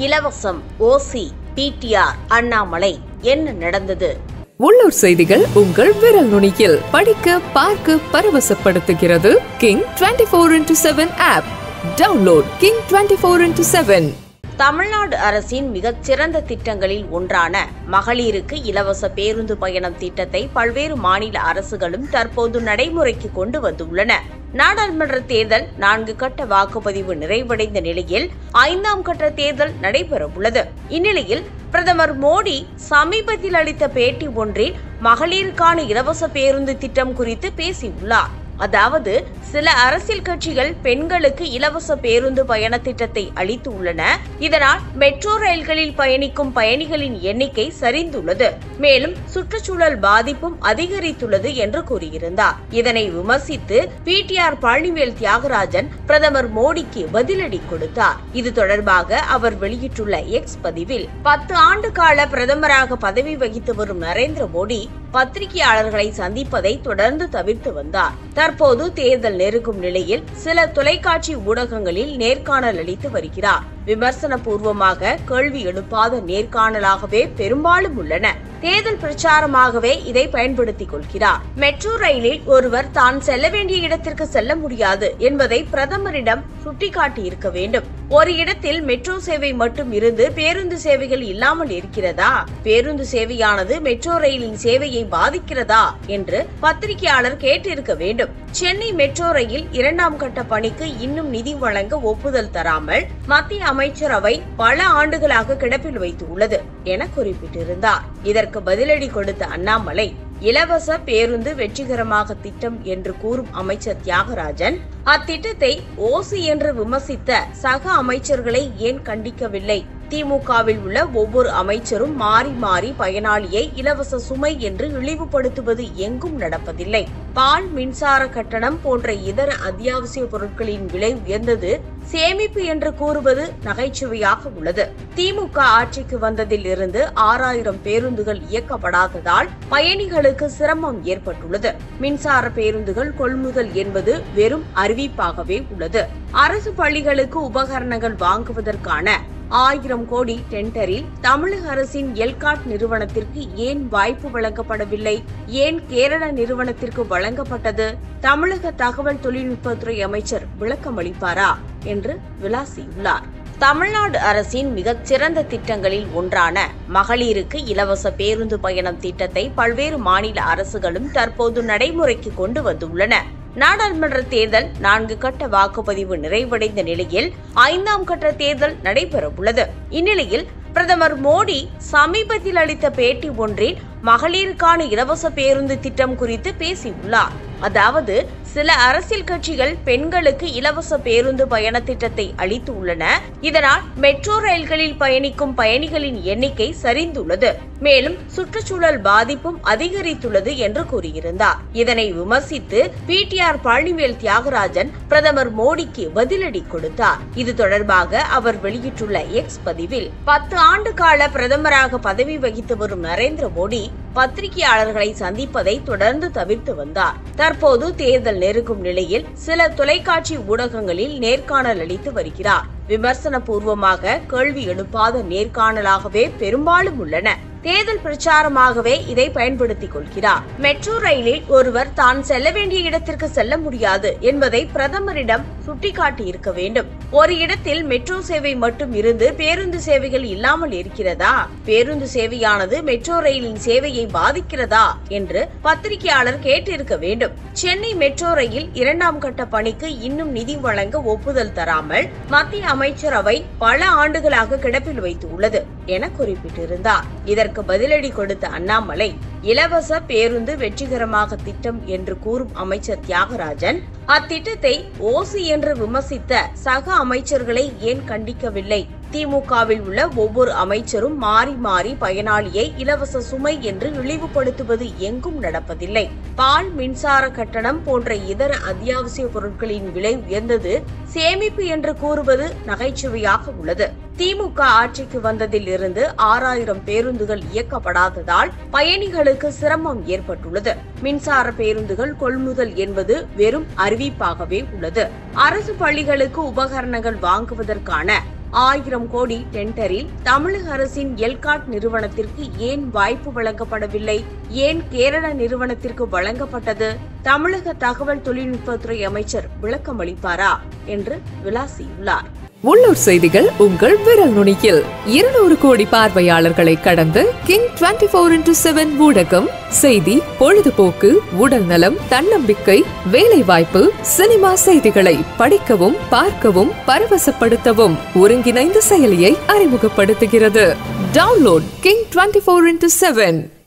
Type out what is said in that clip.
இலவசம் ஓசி பிடிஆர் அண்ணாமலை என்ன நடந்தது உள்ளூர் செய்திகள் உங்கள் விரல் நுனியில் படிக்க பார்க்க பரவசப்படுத்துகிறது King twenty four into seven app download King twenty four into seven Tamil Nadu அரசின் மிகச்சிறந்த திட்டங்களில் ஒன்றான மகளிருக்கு இலவச பேருந்து பயணம் திட்டத்தை பல்வேறு மாநில அரசுகளும் தற்போது நடைமுறைக்கு கொண்டு வந்துள்ளன நாடாளுமன்ற தேர்தல் நான்கு கட்ட வாக்குப்பதிவு நிறைவடைந்த நிலையில் ஐந்தாம் கட்ட தேர்தல் நடைபெறவுள்ளது இந்நிலையில் பிரதமர் மோடி சமீபத்தில் அளித்த பேட்டி ஒன்றில் மகளிருக்கான இலவச பேருந்து திட்டம் குறித்து பேசியுள்ளார் அதாவது சில அரசியல் கட்சிகள் பெண்களுக்கு இலவச பேருந்து பயண திட்டத்தை அளித்து உள்ளன இதனால் மெட்ரோ ரயில்களில் பயணிக்கும் பயணிகளின் எண்ணிக்கை சரிந்துள்ளது மேலும் சுற்றுச்சூழல் பாதிப்பும் அதிகரித்துள்ளது என்று கூறியிருந்தார் இதனை விமர்சித்து பிடிஆர் பழனிவேல் தியாகராஜன் பிரதமர் மோடிக்கு பதிலடி கொடுத்தார் இது தொடர்பாக அவர் வெளியிட்டுள்ள எக்ஸ் பதிவில் பத்து ஆண்டு கால பிரதமராக பதவி வகித்து வரும் நரேந்திர மோடி பத்திரிகையாளர்களை சந்திப்பதை தொடர்ந்து தவிர்த்து வந்தார் தற்போது தேர்தல் நெருங்கும் நிலையில் சில தொலைக்காட்சி ஊடகங்களில் நேர்காணல் அளித்து வருகிறார் விமர்சன பூர்வமாக கேள்வி எழுப்பாத நேர்காணலாகவே பெரும்பாலும் உள்ளன தேர்தல் பிரச்சாரமாகவே இதை பயன்படுத்திக் கொள்கிறார் மெட்ரோ ரயிலில் ஒருவர் தான் செல்ல வேண்டிய இடத்திற்கு செல்ல முடியாது என்பதை பிரதமரிடம் சுட்டிக்காட்டி இருக்க வேண்டும் ஒரு இடத்தில் மெட்ரோ சேவை மட்டும் இருந்து பேருந்து சேவைகள் இல்லாமல் இருக்கிறதா பேருந்து சேவையானது மெட்ரோ ரயிலின் சேவையை பாதிக்கிறதா என்று பத்திரிகையாளர் கேட்டிருக்க வேண்டும் சென்னை மெட்ரோ ரயில் இரண்டாம் கட்ட பணிக்கு இன்னும் நிதி வழங்க ஒப்புதல் தராமல் மத்திய அமைச்சரவை பல ஆண்டுகளாக கிடப்பில் வைத்துள்ளது என குறிப்பிட்டிருந்தார் இதற்கு பதிலடி கொடுத்த அண்ணாமலை இலவச பேருந்து வெற்றிகரமாக திட்டம் என்று கூறும் அமைச்சர் தியாகராஜன் அத்திட்டத்தை ஓசி என்று விமர்சித்த சக அமைச்சர்களை ஏன் கண்டிக்கவில்லை திமுகவில் உள்ள ஒவ்வொரு அமைச்சரும் மாறி மாறி பயனாளியை இலவச சுமை என்று இழிவுபடுத்துவது எங்கும் நடப்பதில்லை பால் மின்சார கட்டணம் போன்ற இதர அத்தியாவசிய பொருட்களின் விலை உயர்ந்தது சேமிப்பு என்று கூறுவது நகைச்சுவையாக உள்ளது திமுக ஆட்சிக்கு வந்ததில் இருந்து ஆறாயிரம் பேருந்துகள் இயக்கப்படாததால் பயணிகளுக்கு சிரமம் ஏற்பட்டுள்ளது மின்சார பேருந்துகள் கொள்முதல் என்பது வெறும் அறிவிப்பாகவே உள்ளது அரசு பள்ளிகளுக்கு உபகரணங்கள் வாங்குவதற்கான ஆயிரம் கோடி டெண்டரில் தமிழக அரசின் எல்காட் நிறுவனத்திற்கு ஏன் வாய்ப்பு வழங்கப்படவில்லை ஏன் கேரள நிறுவனத்திற்கு வழங்கப்பட்டது தமிழக தகவல் தொழில்நுட்பத்துறை அமைச்சர் விளக்கம் அளிப்பாரா என்று விளாசியுள்ளார் தமிழ்நாடு அரசின் மிகச்சிறந்த திட்டங்களில் ஒன்றான மகளிருக்கு இலவச பேருந்து பயணம் திட்டத்தை பல்வேறு மாநில அரசுகளும் தற்போது நடைமுறைக்கு கொண்டு வந்துள்ளன நாடாளுமன்ற தேர்தல் நான்கு கட்ட வாக்குப்பதிவு நிறைவடைந்த நிலையில் ஐந்தாம் கட்ட தேர்தல் நடைபெறவுள்ளது இந்நிலையில் பிரதமர் மோடி சமீபத்தில் அளித்த பேட்டி ஒன்றில் மகளிருக்கான இலவச பேருந்து திட்டம் குறித்து பேசியுள்ளார் அதாவது சில அரசியல் கட்சிகள் பெண்களுக்கு இலவச பேருந்து பயண திட்டத்தை அளித்து உள்ளன இதனால் மெட்ரோ ரயில்களில் பயணிக்கும் பயணிகளின் எண்ணிக்கை சரிந்துள்ளது மேலும் சுற்றுச்சூழல் பாதிப்பும் அதிகரித்துள்ளது என்று கூறியிருந்தார் இதனை விமர்சித்து பிடிஆர் பழனிவேல் தியாகராஜன் பிரதமர் மோடிக்கு பதிலடி கொடுத்தார் இது தொடர்பாக அவர் வெளியிட்டுள்ள எக்ஸ் பதிவில் பத்து ஆண்டு கால பிரதமராக பதவி வகித்து வரும் நரேந்திர மோடி பத்திரிகையாளர்களை சந்திப்பதை தொடர்ந்து தவிர்த்து வந்தார் தற்போது தேர்தல் நெருங்கும் நிலையில் சில தொலைக்காட்சி ஊடகங்களில் நேர்காணல் அளித்து வருகிறார் விமர்சன பூர்வமாக கேள்வி எழுப்பாத நேர்காணலாகவே பெரும்பாலும் உள்ளன தேர்தல் பிரச்சாரமாகவே இதை பயன்படுத்திக் கொள்கிறார் மெட்ரோ ரயிலில் ஒருவர் தான் செல்ல வேண்டிய இடத்திற்கு செல்ல முடியாது என்பதை பிரதமரிடம் சுட்டிக்காட்டி இருக்க வேண்டும் ஒரு இடத்தில் மெட்ரோ சேவை மட்டும் இருந்து பேருந்து சேவைகள் இல்லாமல் இருக்கிறதா பேருந்து சேவையானது மெட்ரோ ரயிலின் சேவையை பாதிக்கிறதா என்று பத்திரிகையாளர் கேட்டிருக்க வேண்டும் சென்னை மெட்ரோ ரயில் இரண்டாம் கட்ட பணிக்கு இன்னும் நிதி வழங்க ஒப்புதல் தராமல் மத்திய அமைச்சரவை பல ஆண்டுகளாக கிடப்பில் வைத்துள்ளது என குறிப்பிட்டிருந்தார் இதற்கு பதிலடி கொடுத்த அண்ணாமலை இலவச பேருந்து வெற்றிகரமாக திட்டம் என்று கூறும் அமைச்சர் தியாகராஜன் அத்திட்டத்தை ஓசி என்று விமர்சித்த சக அமைச்சர்களை ஏன் கண்டிக்கவில்லை திமுகவில் உள்ள ஒவ்வொரு அமைச்சரும் மாறி மாறி பயனாளியை இலவச சுமை என்று இழிவுபடுத்துவது எங்கும் நடப்பதில்லை பால் மின்சார கட்டணம் போன்ற இதர அத்தியாவசிய பொருட்களின் விலை உயர்ந்தது சேமிப்பு என்று கூறுவது நகைச்சுவையாக உள்ளது திமுக ஆட்சிக்கு வந்ததில் இருந்து ஆறாயிரம் பேருந்துகள் இயக்கப்படாததால் பயணிகளுக்கு சிரமம் ஏற்பட்டுள்ளது மின்சார பேருந்துகள் கொள்முதல் என்பது வெறும் அறிவிப்பாகவே உள்ளது அரசு பள்ளிகளுக்கு உபகரணங்கள் வாங்குவதற்கான ஆயிரம் கோடி டெண்டரில் தமிழக அரசின் எல்காட் நிறுவனத்திற்கு ஏன் வாய்ப்பு வழங்கப்படவில்லை ஏன் கேரள நிறுவனத்திற்கு வழங்கப்பட்டது தமிழக தகவல் தொழில்நுட்பத்துறை அமைச்சர் விளக்கமளிப்பாரா என்று விளாசியுள்ளார் உள்ளூர் செய்திகள் உங்கள் விரல் நுனியில் இருநூறு கோடி பார்வையாளர்களை கடந்து King twenty four into seven ஊடகம் செய்தி பொழுதுபோக்கு உடல் நலம் தன்னம்பிக்கை வேலை வாய்ப்பு சினிமா செய்திகளை படிக்கவும் பார்க்கவும் பரவசப்படுத்தவும் ஒருங்கிணைந்த செயலியை அறிமுகப்படுத்துகிறது download King twenty four into seven